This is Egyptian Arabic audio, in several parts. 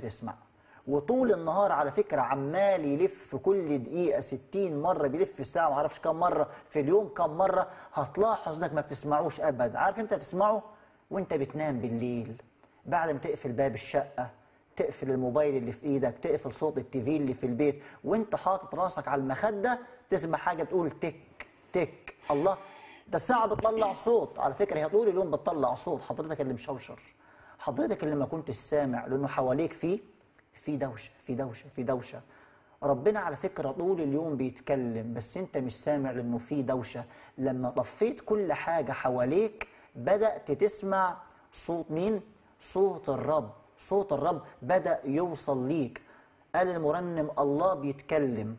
تسمع وطول النهار على فكرة عمال يلف كل دقيقة 60 مرة بيلف الساعة معرفش كم مرة في اليوم كم مرة هتلاحظ انك ما بتسمعوش ابدا عارف امتى تسمعه وانت بتنام بالليل بعد ما تقفل باب الشقة تقفل الموبايل اللي في ايدك تقفل صوت التيفي اللي في البيت وانت حاطط راسك على المخدة تسمع حاجة بتقول تك تك الله ده الساعة بتطلع صوت على فكرة هي طول اليوم بتطلع صوت حضرتك اللي مشوشر حضرتك اللي ما كنتش سامع لأنه حواليك فيه في دوشة في دوشة في دوشة ربنا على فكرة طول اليوم بيتكلم بس انت مش سامع لأنه في دوشة لما طفيت كل حاجة حواليك بدأت تسمع صوت مين؟ صوت الرب صوت الرب بدأ يوصل ليك قال المرنم الله بيتكلم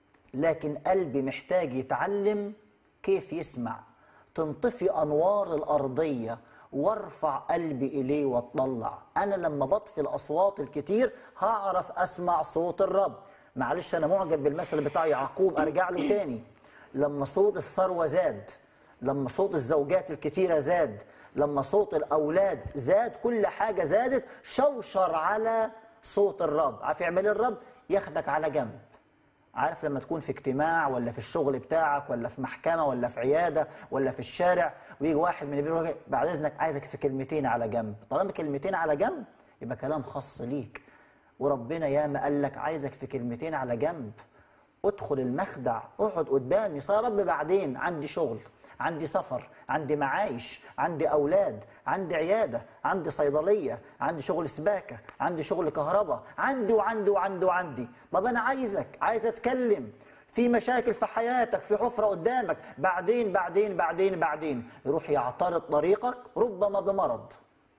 لكن قلبي محتاج يتعلم كيف يسمع تنطفي أنوار الأرضية وارفع قلبي إليه واطلع أنا لما بطفي الأصوات الكتير هعرف أسمع صوت الرب معلش أنا معجب بالمثل بتاع يعقوب أرجع له تاني لما صوت الثروة زاد لما صوت الزوجات الكتيرة زاد لما صوت الأولاد زاد كل حاجة زادت شوشر على صوت الرب عارف يعمل إيه الرب ياخدك على جنب عارف لما تكون في اجتماع ولا في الشغل بتاعك ولا في محكمة ولا في عيادة ولا في الشارع ويجي واحد من البيت يقول بعد إذنك عايزك في كلمتين على جنب طالما كلمتين على جنب يبقى كلام خاص ليك وربنا ياما قال لك عايزك في كلمتين على جنب ادخل المخدع اقعد قدامي صار رب بعدين عندي شغل عندي سفر عندي معايش عندي أولاد عندي عيادة عندي صيدلية عندي شغل سباكة عندي شغل كهرباء عندي وعندي وعندي وعندي طب أنا عايزك عايز أتكلم في مشاكل في حياتك في حفرة قدامك بعدين بعدين بعدين بعدين يروح يعترض طريقك ربما بمرض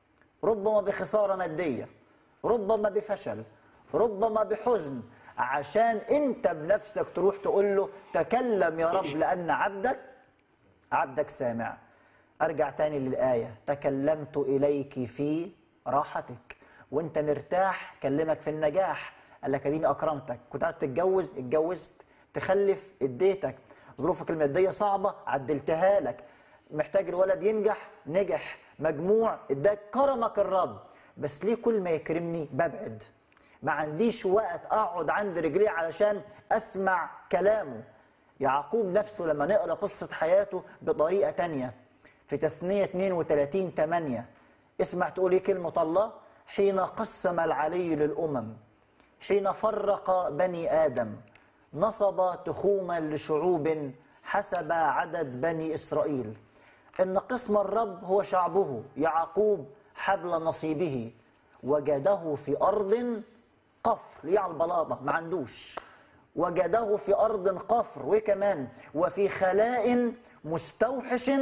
ربما بخسارة مادية ربما بفشل ربما بحزن عشان انت بنفسك تروح تقول له تكلم يا رب لأن عبدك عبدك سامع ارجع تاني للآية تكلمت إليك في راحتك وانت مرتاح كلمك في النجاح قال لك اديني اكرمتك كنت عايز تتجوز اتجوزت تخلف اديتك ظروفك المادية صعبة عدلتها لك محتاج الولد ينجح نجح مجموع اداك كرمك الرب بس ليه كل ما يكرمني ببعد ما عنديش وقت اقعد عند رجليه علشان اسمع كلامه يعقوب نفسه لما نقرا قصه حياته بطريقه تانية في تثنيه 32 8 اسمع تقول ايه كلمه الله حين قسم العلي للامم حين فرق بني ادم نصب تخوما لشعوب حسب عدد بني اسرائيل ان قسم الرب هو شعبه يعقوب حبل نصيبه وجده في ارض قفر ليه على البلاطه ما عندوش وجده في أرض قفر وكمان وفي خلاء مستوحش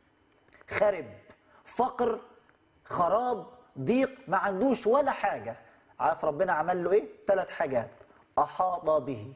خرب فقر خراب ضيق ما عندوش ولا حاجة عارف ربنا عمل له ايه ثلاث حاجات أحاط به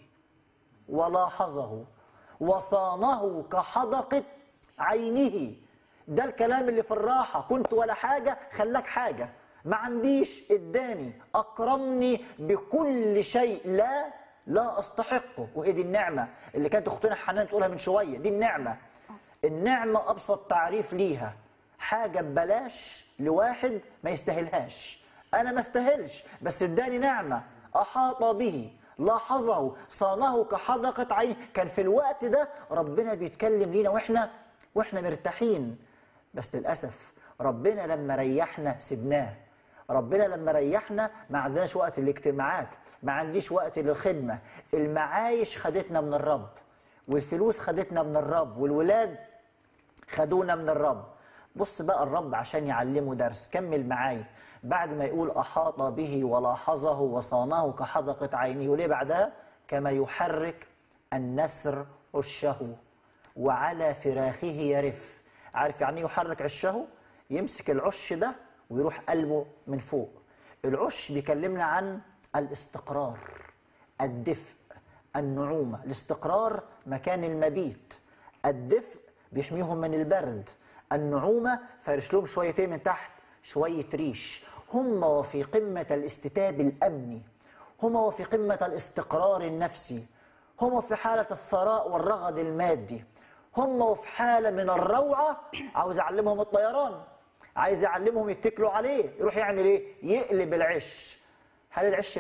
ولاحظه وصانه كحدقة عينه ده الكلام اللي في الراحة كنت ولا حاجة خلاك حاجة ما عنديش اداني أكرمني بكل شيء لا لا استحقه وهي دي النعمه اللي كانت اختنا حنان تقولها من شويه دي النعمه النعمه ابسط تعريف ليها حاجه ببلاش لواحد ما يستاهلهاش انا ما استاهلش بس اداني نعمه احاط به لاحظه صانه كحدقه عين كان في الوقت ده ربنا بيتكلم لينا واحنا واحنا مرتاحين بس للاسف ربنا لما ريحنا سبناه ربنا لما ريحنا ما عندناش وقت للاجتماعات ما عنديش وقت للخدمة المعايش خدتنا من الرب والفلوس خدتنا من الرب والولاد خدونا من الرب بص بقى الرب عشان يعلمه درس كمل معاي بعد ما يقول أحاط به ولاحظه وصانه كحدقة عينه وليه بعدها كما يحرك النسر عشه وعلى فراخه يرف عارف يعني يحرك عشه يمسك العش ده ويروح قلبه من فوق العش بيكلمنا عن الاستقرار الدفء النعومة الاستقرار مكان المبيت الدفء بيحميهم من البرد النعومة فرش لهم شويتين من تحت شوية ريش هم وفي قمة الاستتاب الأمني هم وفي قمة الاستقرار النفسي هم في حالة الثراء والرغد المادي هم وفي حالة من الروعة عاوز يعلمهم الطيران عايز يعلمهم يتكلوا عليه يروح يعمل ايه يقلب العش هل العش